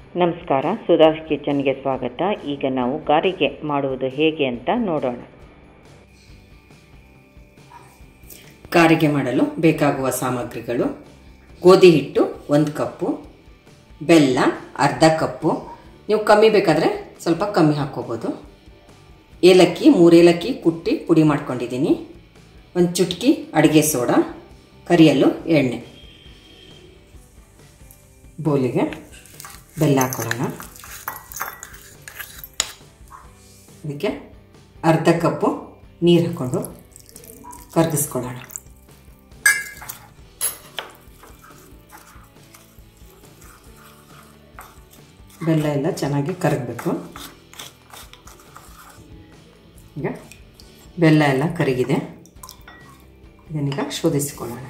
ನಮಸ್ಕಾರ ಸುಧಾಸ್ ಕಿಚನ್ಗೆ ಸ್ವಾಗತ ಈಗ ನಾವು ಗಾರಿಗೆ ಮಾಡುವುದು ಹೇಗೆ ಅಂತ ನೋಡೋಣ ಕಾರಿಗೆ ಮಾಡಲು ಬೇಕಾಗುವ ಸಾಮಗ್ರಿಗಳು ಗೋಧಿ ಹಿಟ್ಟು ಒಂದು ಕಪ್ಪು ಬೆಲ್ಲ ಅರ್ಧ ಕಪ್ಪು ನೀವು ಕಮ್ಮಿ ಬೇಕಾದರೆ ಸ್ವಲ್ಪ ಕಮ್ಮಿ ಹಾಕ್ಕೋಬೋದು ಏಲಕ್ಕಿ ಮೂರು ಏಲಕ್ಕಿ ಕುಟ್ಟಿ ಪುಡಿ ಮಾಡ್ಕೊಂಡಿದ್ದೀನಿ ಒಂದು ಚುಟ್ಕಿ ಅಡುಗೆ ಸೋಡಾ ಕರಿಯಲು ಎಣ್ಣೆ ಬೋಲಿಗೆ ಬೆಲ್ಲ ಹಾಕೊಳ್ಳೋಣ ಅದಕ್ಕೆ ಅರ್ಧ ಕಪ್ಪು ನೀರು ಹಾಕ್ಕೊಂಡು ಕರಗಿಸ್ಕೊಳ್ಳೋಣ ಬೆಲ್ಲ ಎಲ್ಲ ಚೆನ್ನಾಗಿ ಕರಗಬೇಕು ಈಗ ಬೆಲ್ಲ ಎಲ್ಲ ಕರಗಿದೆ ಇದನ್ನೀಗ ಶೋಧಿಸಿಕೊಳ್ಳೋಣ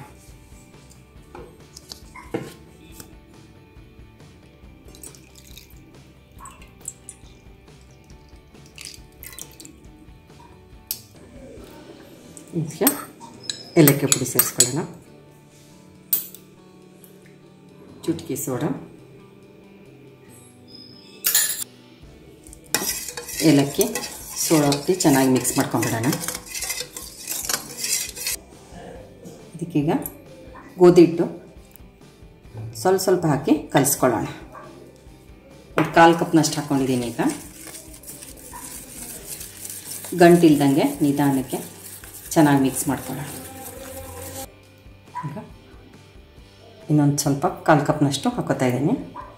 ಈಗ ಏಲಕ್ಕಿ ಪುಡಿ ಸೇರಿಸ್ಕೊಳ್ಳೋಣ ಚುಟ್ಕಿ ಸೋಡಾ ಏಲಕ್ಕಿ ಸೋಡಾ ಹಾಕಿ ಚೆನ್ನಾಗಿ ಮಿಕ್ಸ್ ಮಾಡ್ಕೊಂಡ್ಬಿಡೋಣ ಇದಕ್ಕೀಗ ಗೋಧಿ ಹಿಟ್ಟು ಸ್ವಲ್ಪ ಸ್ವಲ್ಪ ಹಾಕಿ ಕಲಿಸ್ಕೊಳ್ಳೋಣ ಒಂದು ಕಾಲು ಕಪ್ನಷ್ಟು ಹಾಕ್ಕೊಂಡಿದ್ದೀನಿ ಈಗ ಗಂಟಿಲ್ದಂಗೆ ನಿಧಾನಕ್ಕೆ ಚೆನ್ನಾಗಿ ಮಿಕ್ಸ್ ಮಾಡ್ಕೊಳ್ಳೋಣ ಈಗ ಇನ್ನೊಂದು ಸ್ವಲ್ಪ ಕಾಲು ಕಪ್ನಷ್ಟು ಹಾಕೋತಾ ಇದ್ದೀನಿ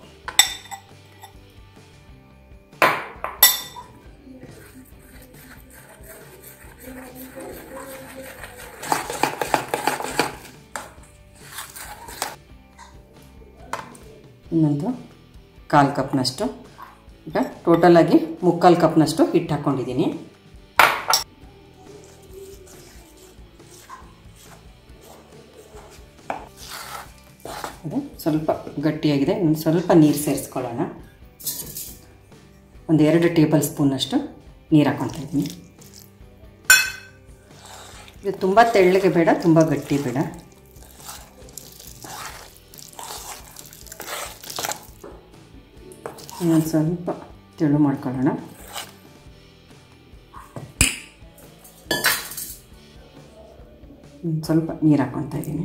ಇನ್ನೊಂದು ಕಾಲು ಕಪ್ನಷ್ಟು ಈಗ ಟೋಟಲಾಗಿ ಮುಕ್ಕಾಲು ಕಪ್ನಷ್ಟು ಹಿಟ್ಟು ಹಾಕ್ಕೊಂಡಿದ್ದೀನಿ ಅದು ಸ್ವಲ್ಪ ಗಟ್ಟಿಯಾಗಿದೆ ಇನ್ನು ಸ್ವಲ್ಪ ನೀರು ಸೇರಿಸ್ಕೊಳ್ಳೋಣ ಒಂದು ಎರಡು ಟೇಬಲ್ ಸ್ಪೂನಷ್ಟು ನೀರು ಹಾಕ್ಕೊತಾ ಇದ್ದೀನಿ ಇದು ತುಂಬ ತೆಳ್ಳಗೆ ಬೇಡ ತುಂಬ ಗಟ್ಟಿ ಬೇಡ ಇನ್ನೊಂದು ಸ್ವಲ್ಪ ತೆಳು ಮಾಡ್ಕೊಳ್ಳೋಣ ಸ್ವಲ್ಪ ನೀರು ಹಾಕ್ಕೊತಾ ಇದ್ದೀನಿ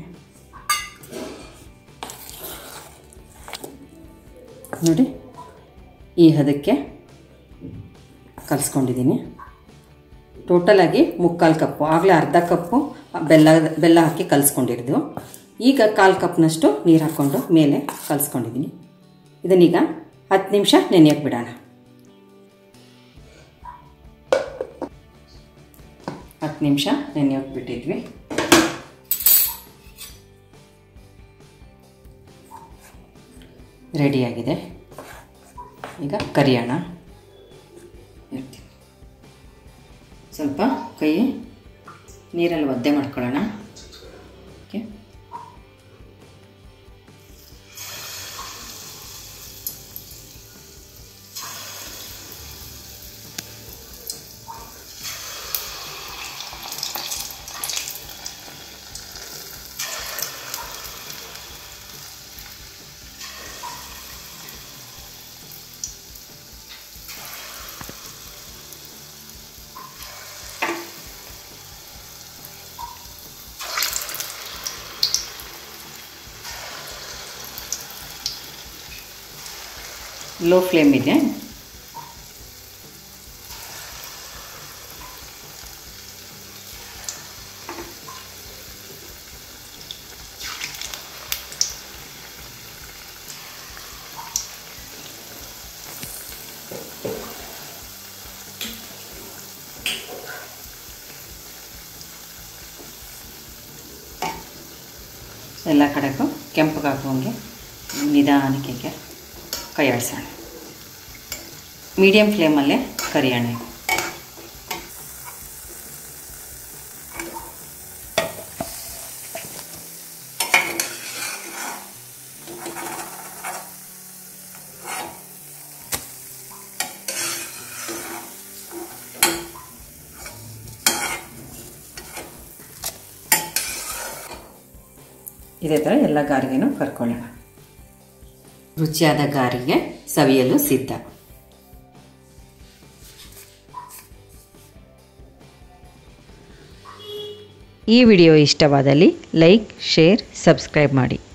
ನೋಡಿ ಈ ಹದಕ್ಕೆ ಕಲಿಸ್ಕೊಂಡಿದ್ದೀನಿ ಟೋಟಲಾಗಿ ಮುಕ್ಕಾಲು ಕಪ್ಪು ಆಗಲೇ ಅರ್ಧ ಕಪ್ಪು ಬೆಲ್ಲ ಬೆಲ್ಲ ಹಾಕಿ ಕಲಿಸ್ಕೊಂಡಿರೋದು ಈಗ ಕಾಲು ಕಪ್ನಷ್ಟು ನೀರು ಹಾಕ್ಕೊಂಡು ಮೇಲೆ ಕಲಿಸ್ಕೊಂಡಿದ್ದೀನಿ ಇದನ್ನೀಗ ಹತ್ತು ನಿಮಿಷ ನೆನೆಯೋಕೆ ಬಿಡೋಣ ಹತ್ತು ನಿಮಿಷ ನೆನೆಯೋಕೆ ಬಿಟ್ಟಿದ್ವಿ ರೆಡಿಯಾಗಿದೆ ಈಗ ಕರಿಯೋಣ ಇರ್ತೀನಿ ಸ್ವಲ್ಪ ಕೈ ನೀರಲ್ಲಿ ಒದ್ದೆ ಮಾಡ್ಕೊಳ್ಳೋಣ ಓಕೆ ಲೋ ಫ್ಲೇಮ್ ಇದೆ ಎಲ್ಲ ಕಡೆಗೂ ಕೆಂಪಗಾಗುವಂಗೆ ನಿಧಾನಕ್ಕೆ ಕೈ ಆಡಿಸೋಣ ಮೀಡಿಯಮ್ ಫ್ಲೇಮಲ್ಲೇ ಕರಿಯೋಣ ಇದೇ ಥರ ಎಲ್ಲ ಗಾರಿಗೆನೂ ಕರ್ಕೊಳ್ಳೋಣ ರುಚಿಯಾದ ಗಾರಿಗೆ ಸವಿಯಲು ಸಿದ್ಧ ಈ ವಿಡಿಯೋ ಇಷ್ಟವಾದಲ್ಲಿ ಲೈಕ್ ಶೇರ್ ಸಬ್ಸ್ಕ್ರೈಬ್ ಮಾಡಿ